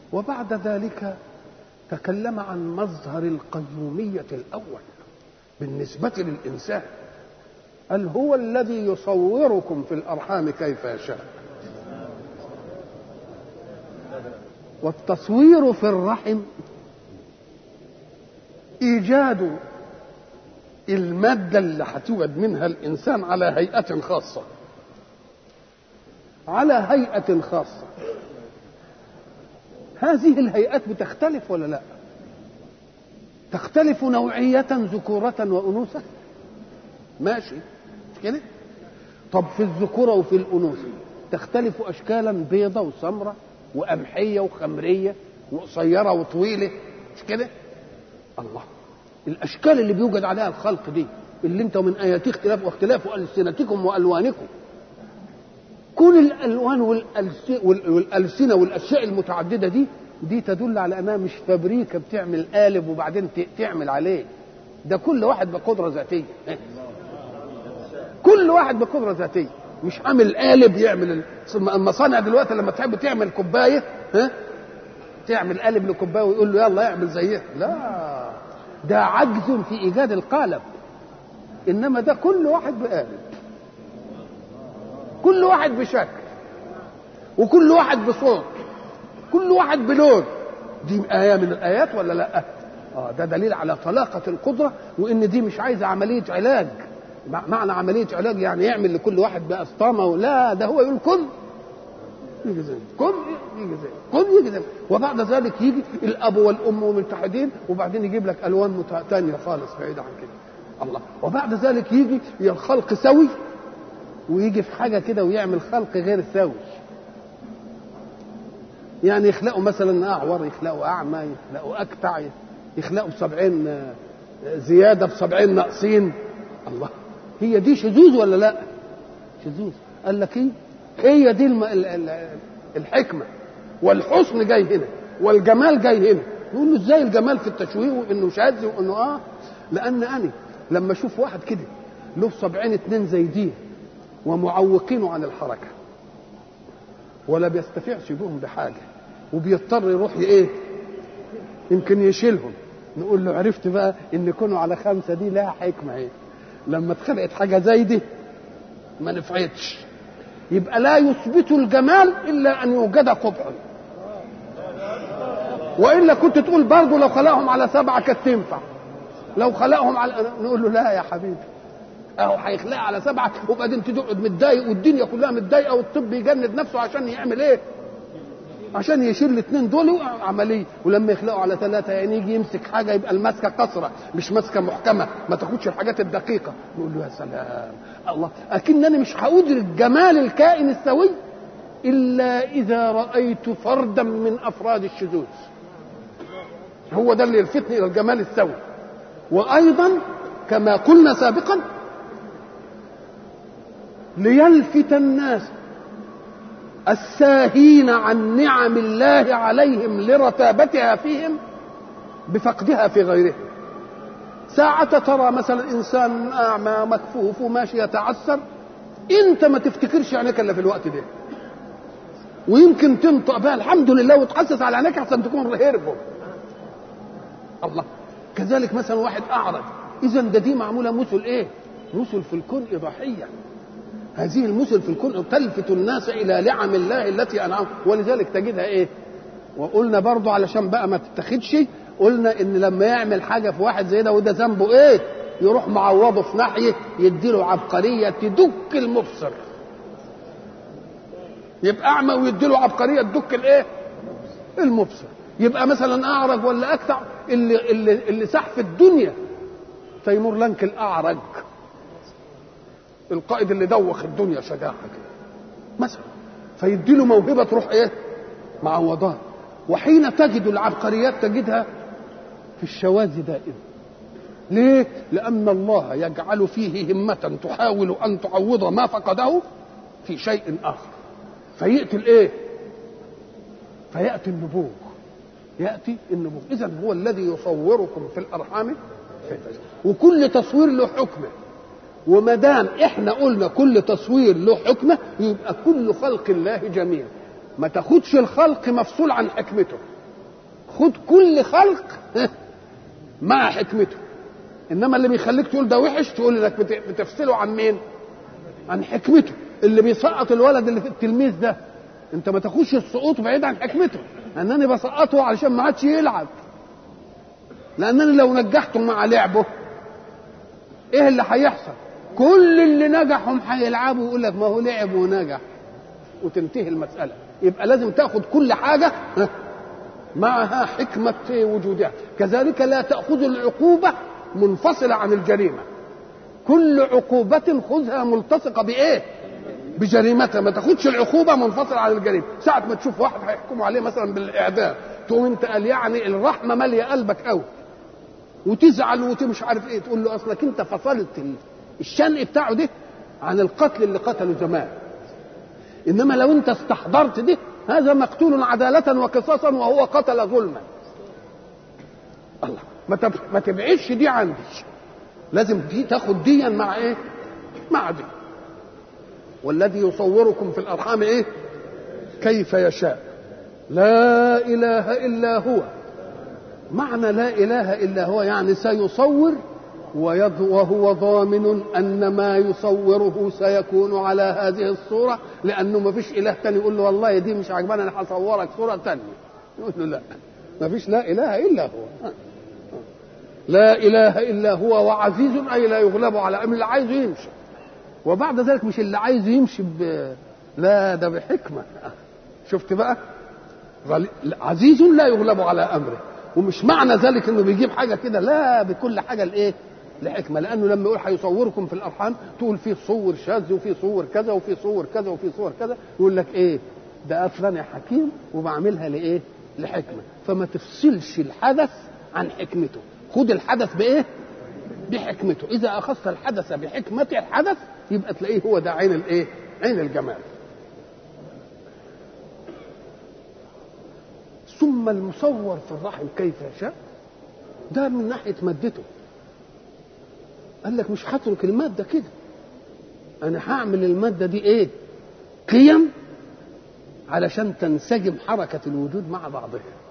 وبعد ذلك تكلم عن مظهر القيومية الأول بالنسبة للإنسان قال هو الذي يصوركم في الأرحام كيف يشاء والتصوير في الرحم إيجاد المادة اللي هتوجد منها الإنسان على هيئة خاصة على هيئة خاصة هذه الهيئات بتختلف ولا لا تختلف نوعية ذكورة وأنوثة ماشي مش كده طب في الذكورة وفي الأنوثة تختلف أشكالا بيضة وسمرة وقمحية وخمرية وقصيرة وطويلة مش كده الله الأشكال اللي بيوجد عليها الخلق دي اللي انت من آياتي اختلاف واختلاف ألسنتكم وألوانكم كل الالوان والالسنه والاشياء المتعدده دي دي تدل على انها مش فابريكا بتعمل قالب وبعدين تعمل عليه ده كل واحد بقدره ذاتيه كل واحد بقدره ذاتيه مش عامل قالب يعمل المصانع دلوقتي لما تحب تعمل كوبايه ها تعمل قالب لكوبايه ويقول له يلا اعمل زيها لا ده عجز في ايجاد القالب انما ده كل واحد بقالب كل واحد بشكل وكل واحد بصوت كل واحد بلون دي آية من الآيات ولا لا؟ آه ده دليل على طلاقة القدرة وإن دي مش عايزة عملية علاج معنى عملية علاج يعني يعمل لكل واحد بأسطامة لا ده هو يقول كن يجي زي كن يجي زي كن يجي زي وبعد ذلك يجي الأب والأم متحدين وبعدين يجيب لك ألوان ثانية خالص بعيدة عن كده الله وبعد ذلك يجي الخلق سوي ويجي في حاجه كده ويعمل خلق غير سوي يعني يخلقوا مثلا اعور يخلقوا اعمى يخلقوا اكتع يخلقوا بسبعين زياده بسبعين ناقصين الله هي دي شذوذ ولا لا شذوذ قال لك ايه هي دي الم... الحكمه والحسن جاي هنا والجمال جاي هنا نقول له ازاي الجمال في التشويه وانه شاذ وانه اه لان انا لما اشوف واحد كده له سبعين اتنين زي دي ومعوقينه عن الحركه ولا بيستطيعش بهم بحاجه وبيضطر يروح ايه يمكن يشيلهم نقول له عرفت بقى ان كونوا على خمسه دي لها حكمه ايه لما اتخلقت حاجه زي دي ما نفعتش يبقى لا يثبت الجمال الا ان يوجد قبح والا كنت تقول برضه لو خلقهم على سبعه كانت تنفع لو خلقهم على نقول له لا يا حبيبي اهو هيخلقها على سبعه وبعدين تقعد متضايق والدنيا كلها متضايقه والطب يجند نفسه عشان يعمل ايه؟ عشان يشيل الاثنين دول عمليه ولما يخلقوا على ثلاثه يعني يجي يمسك حاجه يبقى المسكه قصره مش ماسكه محكمه ما تاخدش الحاجات الدقيقه نقول له يا سلام الله اكنني مش هادرك جمال الكائن السوي الا اذا رايت فردا من افراد الشذوذ هو ده اللي يلفتني الى الجمال السوي وايضا كما قلنا سابقا ليلفت الناس الساهين عن نعم الله عليهم لرتابتها فيهم بفقدها في غيرهم ساعة ترى مثلا إنسان أعمى مكفوف وماشي يتعثر أنت ما تفتكرش عينيك إلا في الوقت ده ويمكن تنطق بها الحمد لله وتحسس على عينيك عشان تكون هربوا الله كذلك مثلا واحد أعرج إذا ده دي معمولة مثل إيه؟ مثل في الكون إضاحية هذه المثل في الكون تلفت الناس الى نعم الله التي انعم ولذلك تجدها ايه وقلنا برضو علشان بقى ما تتاخدش قلنا ان لما يعمل حاجه في واحد زي ده وده ذنبه ايه يروح معوضه في ناحيه يديله عبقريه تدك المبصر يبقى اعمى ويديله عبقريه تدك الايه المبصر يبقى مثلا اعرج ولا اكتع اللي اللي اللي سح في الدنيا تيمور لانك الاعرج القائد اللي دوخ الدنيا شجاعه كده مثلا فيدي له موهبه تروح ايه معوضاه وحين تجد العبقريات تجدها في الشواذ دائما ليه لان الله يجعل فيه همه تحاول ان تعوض ما فقده في شيء اخر فياتي الايه فياتي النبوغ ياتي النبوغ اذا هو الذي يصوركم في الارحام وكل تصوير له حكمه وما دام احنا قلنا كل تصوير له حكمه يبقى كل خلق الله جميل ما تاخدش الخلق مفصول عن حكمته خد كل خلق مع حكمته انما اللي بيخليك تقول ده وحش تقول انك بتفصله عن مين عن حكمته اللي بيسقط الولد اللي في التلميذ ده انت ما تاخدش السقوط بعيد عن حكمته انني بسقطه علشان ما عادش يلعب لانني لو نجحته مع لعبه ايه اللي هيحصل كل اللي نجحهم هيلعبوا يقول لك ما هو لعب ونجح وتنتهي المساله يبقى لازم تاخد كل حاجه معها حكمه وجودها كذلك لا تاخذ العقوبه منفصله عن الجريمه كل عقوبه خذها ملتصقه بايه بجريمتها ما تاخدش العقوبه منفصله عن الجريمه ساعه ما تشوف واحد هيحكموا عليه مثلا بالاعدام تقوم انت قال يعني الرحمه ماليه قلبك قوي وتزعل ومش عارف ايه تقول له اصلك انت فصلت الشنق بتاعه ده عن القتل اللي قتله زمان انما لو انت استحضرت ده هذا مقتول عدالة وقصاصا وهو قتل ظلما الله ما ما تبعدش دي عندي لازم دي تاخد ديا مع ايه مع دي والذي يصوركم في الارحام ايه كيف يشاء لا اله الا هو معنى لا اله الا هو يعني سيصور وهو ضامن ان ما يصوره سيكون على هذه الصوره لانه ما فيش اله تاني يقول له والله دي مش عجباني انا هصورك صوره تانية يقول له لا ما فيش لا اله الا هو لا اله الا هو وعزيز اي لا يغلب على امر اللي عايزه يمشي وبعد ذلك مش اللي عايز يمشي ب... لا ده بحكمه شفت بقى عزيز لا يغلب على امره ومش معنى ذلك انه بيجيب حاجه كده لا بكل حاجه لايه لحكمه لانه لما يقول هيصوركم في الارحام تقول في صور شاذ وفي صور كذا وفي صور كذا وفي صور كذا يقول لك ايه ده اصلا حكيم وبعملها لايه لحكمه فما تفصلش الحدث عن حكمته خد الحدث بايه بحكمته اذا اخذت الحدث بحكمه الحدث يبقى تلاقيه هو ده عين الايه عين الجمال ثم المصور في الرحم كيف يشاء ده من ناحيه مادته قال لك مش هترك الماده كده انا هعمل الماده دي ايه قيم علشان تنسجم حركه الوجود مع بعضها